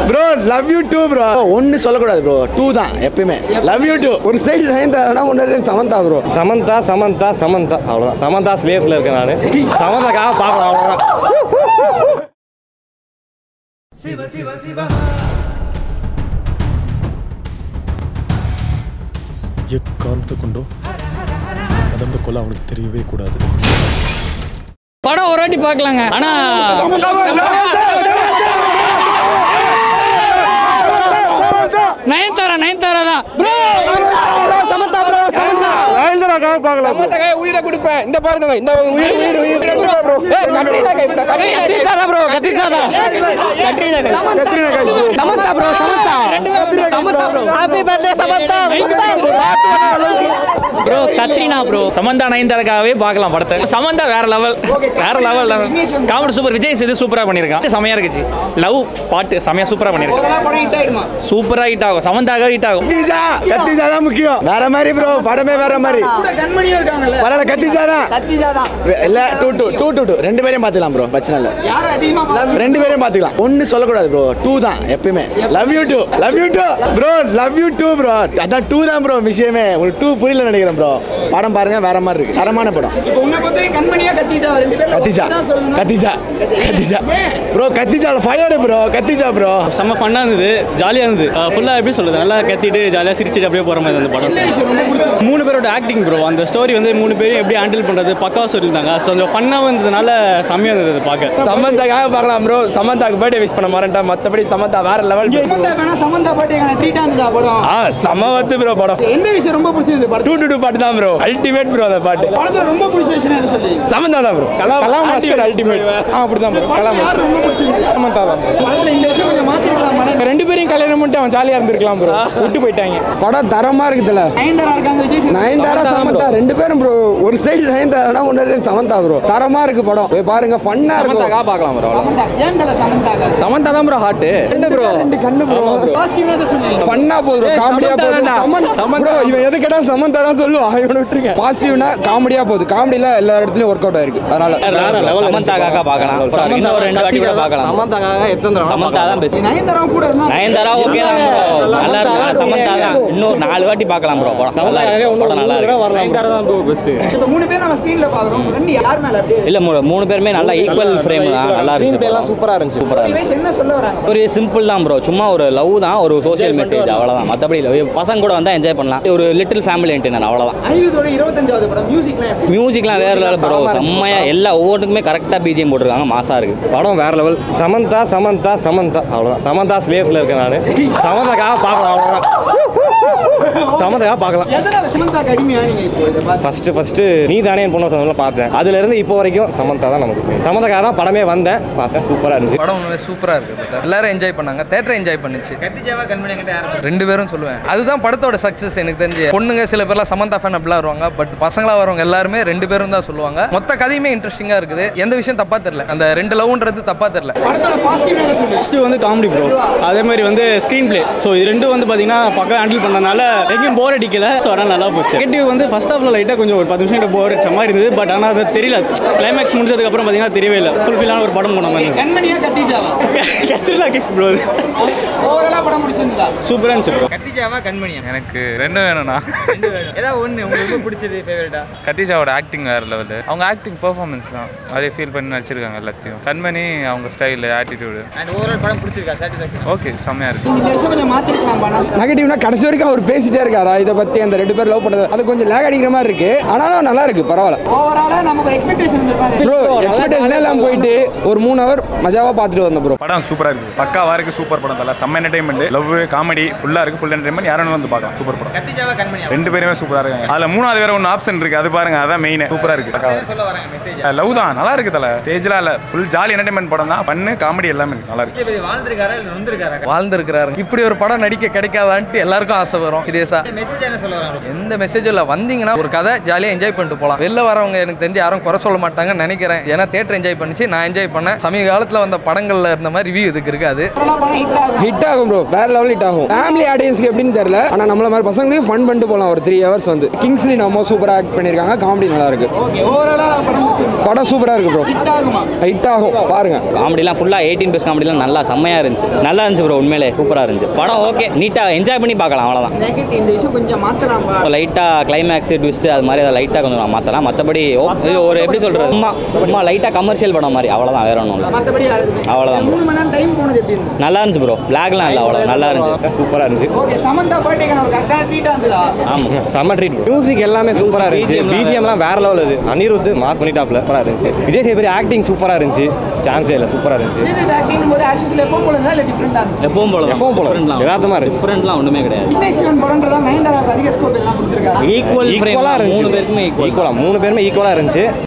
Bro love you too bro ஒன்னு சொல்லக்கூடாது bro two தான் எப்பயுமே லவ் யூ டூ ஒரு சைடு நயன்தாரா ஒன்று சமந்தா ப்ரோ சமந்தா சமந்தா சமந்தா அவ்வளோதான் சமந்தா ஸ்லேஃப்ல இருக்கேன் நான் சமந்தாக்காக பார்க்கலாம் அவ்வளோதான் எக்காரணத்தை கொண்டோ நடந்த கொலை அவனுக்கு தெரியவே கூடாது படம் ஒரு வாட்டி பார்க்கலாங்க ஆனா நயன்தாரா நயன்தாரா தான் ப்ரோ சமந்தாக்காக உயிரை கொடுப்பேன் இந்த பாருங்க இந்த உயிர் உயிர் உயிர் bro Katrina Kaif Katrina bro Katrina Samantha bro Samantha Samantha bro happy birthday Samantha bro Katrina bro Samantha நயன்தாராக்காகவே பார்க்கலாம் படத்தை சமந்தா வேற லெவல் வேற level level comedy super Vijay Sethu சூப்பரா பண்ணியிருக்கான் செமையா இருக்குச்சு லவ் பாட்டு செமையா சூப்பரா பண்ணியிருக்கான் சூப்பரா ஹிட் ஆகும் சமந்தாக ஹிட் ஆகும் கத்திஜா கத்திஜா தான் முக்கியம் வேற மாதிரி ப்ரோ படமே வேற மாதிரி பரவாயில்ல கத்திஜா தான் இல்ல two two two two two ரெண்டு பேரையும் பார்த்துக்கலாம் ப்ரோ பிரச்சனை இல்ல ரெண்டு பேரையும் பார்த்துக்கலாம் ஒன்னு சொல்லக்கூடாது ப்ரோ டூ தான் எப்பயுமே love you too love you too bro love you too bro அதான் டூ தான் ப்ரோ விஷயமே உங்களுக்கு டூ புரியல நினைக்கிறேன் ப்ரோ படம் பாருங்க வேற மாதிரி இருக்கு தரமான படம் Khatija Khatija Khatija bro Khatija fire bro Khatija bro செம்ம ஃபன்னாக இருந்தது ஜாலியாக இருந்தது ஃபுல்லாக எப்படி சொல்றது நல்லா கத்திட்டு ஜாலியாக சிரிச்சிட்டு அப்படியே போகிற மாதிரி அந்த படம் மூணு பேரோட ஆக்டிங் ப்ரோ அந்த ஸ்டோரி வந்து மூணு பேரும் எப்படி ஹேண்டில் பண்ணுறது பக்காவாக சொல்லியிருந்தாங்க ஸோ கொஞ்சம் ஃபன்னாக இருந்ததுனால செம்மையாக இருந்தது அது பார்க்க சமந்தாக்காக பார்க்கலாம் ப்ரோ சமந்தாக்கு பர்த்டே விஷ் பண்ண மாட்டேன் மற்றபடி சமந்தா வேற லெவல் ஆ செம வந்து ப்ரோ படம் எந்த விஷயம் ரொம்ப பிடிச்சிருந்தது படத்துல டூ டூ டூ பாட்டு தான் ப்ரோ அல்டிமேட் ப்ரோ அந்த பாட்டு படத்துல ரொம்ப பிடிச்ச விஷயம் என்ன சொல்லி சமந்தா தான் ப்ரோ கலாம் மாஸ்டர் அல்டிமேட் ஆ அப்படிதான் ப்ரோ கலாம் யார் ரொம்ப பிடிச்சிருந்தது சமந்தா தான் படத்துல இந்த விஷயம் கொஞ்சம் மாத்திருக்கலாம் படம் ரெண்டு பேரையும் கல்யாணம் பண்ணிட்டு அவன் ஜாலியா இருந்திருக்கலாம் ப்ரோ விட்டு போயிட்டாங்க படம் தரமா இருக்குதுல நயன்தாரா இருக்காங்க விஜய் சேதுபதி. நயன்தாரா சமந்தா ரெண்டு பேரும் ப்ரோ ஒரு சைடு நயன்தாரா ஒன்று சமந்தா ப்ரோ தரமா இருக்கு படம் போய் பாருங்க ஃபன்னா இருக்கும் பார்க்கலாம் ப்ரோ சமந்தா ஏன் தல சமந்தாக்கா சமந்தா தான் ப்ரோ ஹார்ட் ரெண்டு ப்ரோ ரெண்டு கண்ணு ப்ரோ பாசிட்டிவா தான் சொன்னீங்க ஃபன்னா போகுது காமெடியா சமந்தா போகுது வேண்டாம். சமந்தா ப்ரோ இவன் எது கேட்டாலும் சமந்தா தான் சொல்லுவான் இவனை விட்டுருங்க பாசிட்டிவ்னா காமெடியா போகுது காமெடியில எல்லா இடத்துலயும் ஒர்க் அவுட் ஆயிருக்கு அதனால சமந்தாக்காக பார்க்கலாம் இன்னும் ஒரு ரெண்டு வாட்டி கூட பார்க்கலாம் சமந்தாக்காக எத்தனை சமந்தா தான் பெஸ்ட் நயன்தாரா கூட இருந்தா நயன்தாரா ஓகே தான் ப்ரோ நல்லா இருக்கு ஆனா சமந்தா தான் இன்னும் நாலு வாட்டி பார்க்கலாம் ப்ரோ படம் நல்லா இருக்கு படம் நல்லா இருக்கு நயன்தாரா தான் ப்ரோ பெஸ்ட் இப்ப மூணு பேர் நம்ம ஸ்கிரீன்ல பாக்குறோம் ரெண்டு யார் மேல அப்படியே இல்ல மூ- மூணு பேருமே நல்லா ஈக்குவல் ஃப்ரேம் தான் நல்லா இருக்கு எல்லாம் சூப்பரா இருந்துச்சு சூப்பரா இருக்கு இவன் என்ன சொல்ல வராங்க ஒரு சிம்பிள் தான் ப்ரோ சும்மா ஒரு லவ் தான் ஒரு சோஷியல் மெசேஜ் அவ்வளவுதான் மற்றபடி இல்லை பசங்க கூட வந்தா என்ஜாய் பண்ணலாம் ஒரு லிட்டில் ஃபேமிலி என்டர்னர் அவ்வளவுதான் ஐநூத்தோட இருபத்தஞ்சாவது படம் மியூசிக்லாம் எப்படி மியூசிக்லாம் வேற லெவல் ப்ரோ செம்மையா எல்லா ஒவ்வொன்றுக்குமே கரெக்டாக பிஜிஎம் போட்டிருக்காங்க மாசா இருக்கு படம் வேற லெவல் சமந்தா சமந்தா சமந்தா அவ்வளோதான் சமந்தா ஸ்லேஃப்ல இருக்கேன் நான் சமந்தாக்காக பார்க்கலாம் அவ்வளோதான் சமந்தாக்காக பார்க்கலாம் எதனால சமந்தாக்கு அடிமையா நீங்க இப்போ இதை பார்த்து ஃபர்ஸ்ட் ஃபர்ஸ்ட் நீ தானே என் பொண்ணு சொன்ன பார்த்தேன் அதுல இருந்து இப்போ வரைக்கும் சமந்தா தான் நமக்கு main. சமந்தாக்காக தான் படமே வந்தேன் பார்த்தேன் சூப்பரா இருந்துச்சு படம் உண்மையிலே சூப்பராக இருக்குது brother. எல்லாரும் என்ஜாய் பண்ணாங்க தேட்டர் என்ஜாய் பண்ணுச்சு ரெண்டு பேரும் சொல்லுவேன் அதுதான் படத்தோட சக்ஸஸ் எனக்கு தெரிஞ்சு பொண்ணுங்க சில பேர்லாம் சமந்தா ஃபேன் அப்படிலாம் வருவாங்க பட் பசங்களா வரவங்க எல்லாருமே ரெண்டு பேரும் தான் சொல்லுவாங்க மொத்த கதையுமே இன்ட்ரெஸ்டிங்காக இருக்குது எந்த விஷயம் தப்பா தெரியல அந்த ரெண்டு லவ்ன்றது தப்பா தெரியல படத்தோட பாசிட்டிவ் என்ன சொல்லி ஃபஸ்ட்டு வந்து காமெடி ப்ரோ அதே மாதிரி வந்து ஸ்க்ரீன் ப்ளே ஸோ இது ரெண்டும் வந்து பார்த்தீங்கன்னா பக்கம் ஹேண்டில் பண்ணனால எங்கேயும் போர் அடிக்கல ஸோ அதனால் நல்லா போச்சு நெகட்டிவ் வந்து ஃபர்ஸ்ட் ஹாஃபில் லைட்டாக கொஞ்சம் ஒரு பத்து நிமிஷம் போர் அடிச்ச மாதிரி இருந்தது பட் ஆனால் அது தெரியல கிளைமேக்ஸ் முடிஞ்சதுக்கப்புறம் பார்த்தீங்கன்னா தெரியவே இல்லை ஃபுல்ஃபில்லான ஒரு படம் போன மாதிரி இருந்தது. கண்மணியா கத்திஜாவா கத்திரிலா கிஃப்ட் ப்ரோ ஓவராலா படம் பிடிச்சிருந்தா சூப்பராக இருந்துச்சு ப்ரோ கத்திஜாவா கண்மணியா எனக்கு ரெண்டும் வேணும்ண்ணா ஏதாவது ஒன்று உங்களுக்கு ரொம்ப பிடிச்சது ஃபேவரட்டா கத்திஜாவோட ஆக்டிங் வேற லெவலு அவங்க ஆக்டிங் பெர்ஃபார்மன்ஸ் தான் அதே ஃபீல் பண்ணி நடிச்சிருக்காங்க எல்லாத்தையும் கண்மணி அவங்க ஸ்டைல் ஆட்டிடியூடு அண்ட் ஓவரால் படம் பிடிச்சிருக்கா சாட்டிஸ்ஃபேக்ஷன் ஓகே செம்மையா இருக்கு இந்த விஷயம் கொஞ்சம் மாத்திருக்கலாம் படம் நெகட்டிவ்னா கடைசி வரைக்கும் அவர் பேசிட்டே இருக்காரா இதை பத்தி அந்த ரெண்டு பேர் லவ் பண்ணது அது கொஞ்சம் லேக் அடிக்கிற மாதிரி இருக்கு ஆனாலும் நல்லா இருக்கு பரவாயில்ல ஓவராலா நமக்கு ஒரு எக்ஸ்பெக்டேஷன் இருந்திருப்பாங்க ப்ரோ எக்ஸ்பெக்டேஷனே இல்லாம போயிட்டு ஒரு மூணு ஹவர் மஜாவா பார்த்துட்டு வந்தோம் ப்ரோ படம் சூப்பரா இருக்கு பக்காவா இருக்கு சூப்பர் படம் தல செம்ம என்டர்டைன்மெண்ட் லவ் காமெடி ஃபுல்லா இருக்கு ஃபுல் என்டர்டைன்மெண்ட் யாரும் வந்து பார்க்கலாம் சூப்பர் படம் கத்திஜாவா கண்மணியா ரெண்டு பேருமே சூப்பரா இருக்காங்க அதுல மூணாவது வேற ஒன்று ஆப்ஷன் இருக்கு அது பாருங்க அதான் மெயின் சூப்பரா இருக்கு சொல்ல வராங்க மெசேஜ் லவ் தான் நல்லா இருக்கு தல ஸ்டேஜ்லாம் இல்ல ஃபுல் ஜாலி என்டர்டைன்மெண்ட் படம் தான் ஃபன்னு காமெடி எல்லாமே இருக்கு நல்லா இருக்கு வாழ்ந்திருக்காரா இல்லை நொந்திருக்காரா வாழ்ந்துருக்கிறாரு இப்படி ஒரு படம் நடிக்க கிடைக்காதான்ட்டு எல்லாருக்கும் ஆசை வரும் சீரியஸா மெசேஜ் என்ன சொல்ல வராங்க எந்த மெசேஜும் இல்லை வந்தீங்கன்னா ஒரு கதை ஜாலியாக என்ஜாய் பண்ணிட்டு போகலாம் வெளில வரவங்க எனக்கு தெரிஞ்சு யாரும் குறை சொல்ல மாட்டாங்கன்னு நினைக்கிறேன் ஏன்னா தேட்டர் என்ஜாய் பண்ணிச்சு நான் என்ஜாய் பண்ணேன் சமீப காலத்தில் வந்த படங்களில் இருந்த மாதிரி ரிவ்யூ இதுக்கு இருக்காது ஹிட் ஆகும் ப்ரோ வேற லெவல் ஹிட் ஆகும் ஃபேமிலி ஆடியன்ஸ்க்கு எப்படின்னு தெரியல ஆனா நம்மள மாதிரி பசங்களுக்கு ஃபன் பண்ணிட்டு போகலாம் ஒரு த்ரீ ஹவர்ஸ் வந்து கிங்ஸ்லி நம்ம சூப்பரா ஆக்ட் பண்ணிருக்காங்க காமெடி நல்லா இருக்கு படம் சூப்பரா இருக்கு ப்ரோ ஹிட் ஆகும் பாருங்க காமெடிலாம் ஃபுல்லாக எயிட்டீன் ப்ளஸ் காமெடிலாம் நல்லா செம்மையாக இருந்துச்சு நல்லா இருந்துச்சு ப்ரோ உண்மையிலே சூப்பராக இருந்துச்சு படம் ஓகே நீட்டாக என்ஜாய் பண்ணி பார்க்கலாம் அவ்வளோதான் நெகட்டிவ் இந்த இஷ்யூ கொஞ்சம் மாத்தலாம்பா லைட்டாக கிளைமேக்ஸ் ட்விஸ்ட் அது மாதிரி அதை லைட்டாக கொஞ்சம் மாற்றலாம் மற்றபடி இது ஒரு எப்படி சொல்கிறது சும்மா சும்மா லைட்டாக கமர்ஷியல் படம் மாதிரி அவ்வளோதான் வேற ஒன்றும் இல்லை மத்தபடி யார் எதுவுமே அவ்வளோதான் ப்ரோ மூணு மணி நேரம் டைம் போனது எப்படி இருந்தது நல்லா இருந்துச்சு ப்ரோ பிளாக்லாம் இல்லை அவ்வளோ நல்லா இருந்துச்சு சூப்பராக இருந்துச்சு ஓகே சமந்தா பர்த்டேக்கான ஒரு கரெக்டான ட்ரீட்டா இருந்ததா ஆமாம் செம்ம ட்ரீட் மியூசிக் எல்லாமே சூப்பராக இருந்துச்சு BGM லாம் பிஜிஎம்லாம் வேற லெவல் இது அனிருத் மாஸ் பண்ணிட்டாப்ல சூப்பராக இருந்துச்சு விஜய் சேதுபதி ஆக்டிங் சூப்பராக இருந்துச்சு சான்ஸே இல்லை சூப்பராக இருந்துச்சு விஜய் ஆக்டிங் போது ஆஷிஸ்ல எப்போ போல இருந்தா இல்ல டிஃபரெண்டா இருந்தது எப்பவும் போல எப்பவும் போல. யதார்த்தமா இருக்கு. டிஃப்ரெண்ட்லாம் ஒன்றுமே கிடையாது விக்னேஷ் சிவன் படம்ன்றதா நயன்தாராவுக்கு அதிக ஸ்கோப் இதெல்லாம் கொடுத்துருக்காரு ஈக்குவல் ஈக்குவலாக மூணு இருந்துச்சு பேருக்குமே ஈக்குவல் ஈக்குவலாக மூணு பேருமே ஈக்குவலாக இருந்துச்சு